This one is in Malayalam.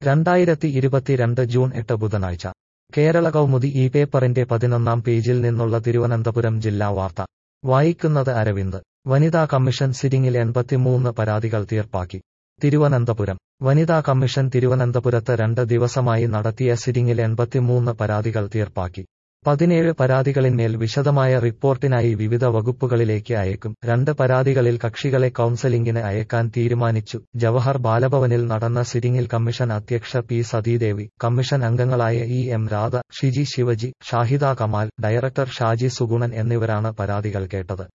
രണ്ടായിരത്തി ഇരുപത്തിരണ്ട് ജൂൺ എട്ട് ബുധനാഴ്ച കേരള കൗമുദി ഈ പേപ്പറിന്റെ പതിനൊന്നാം പേജിൽ നിന്നുള്ള തിരുവനന്തപുരം ജില്ലാ വാർത്ത വായിക്കുന്നത് അരവിന്ദ് വനിതാ കമ്മീഷൻ സിറ്റിംഗിൽ എൺപത്തിമൂന്ന് പരാതികൾ തീർപ്പാക്കി തിരുവനന്തപുരം വനിതാ കമ്മീഷൻ തിരുവനന്തപുരത്ത് രണ്ട് ദിവസമായി നടത്തിയ സിറ്റിംഗിൽ എൺപത്തിമൂന്ന് പരാതികൾ തീർപ്പാക്കി പതിനേഴ് പരാതികളിന്മേൽ വിശദമായ റിപ്പോർട്ടിനായി വിവിധ വകുപ്പുകളിലേക്ക് അയക്കും രണ്ട് പരാതികളിൽ കക്ഷികളെ കൌൺസലിംഗിന് അയക്കാൻ തീരുമാനിച്ചു ജവഹർ ബാലഭവനിൽ നടന്ന സിറ്റിംഗിൽ കമ്മീഷൻ അധ്യക്ഷ പി സതീദേവി കമ്മീഷൻ അംഗങ്ങളായ E M Radha Shiji Sivaji Shahida Kamal director Shaji Suganan എന്നിവരാണ് പരാതികൾ കേട്ടത്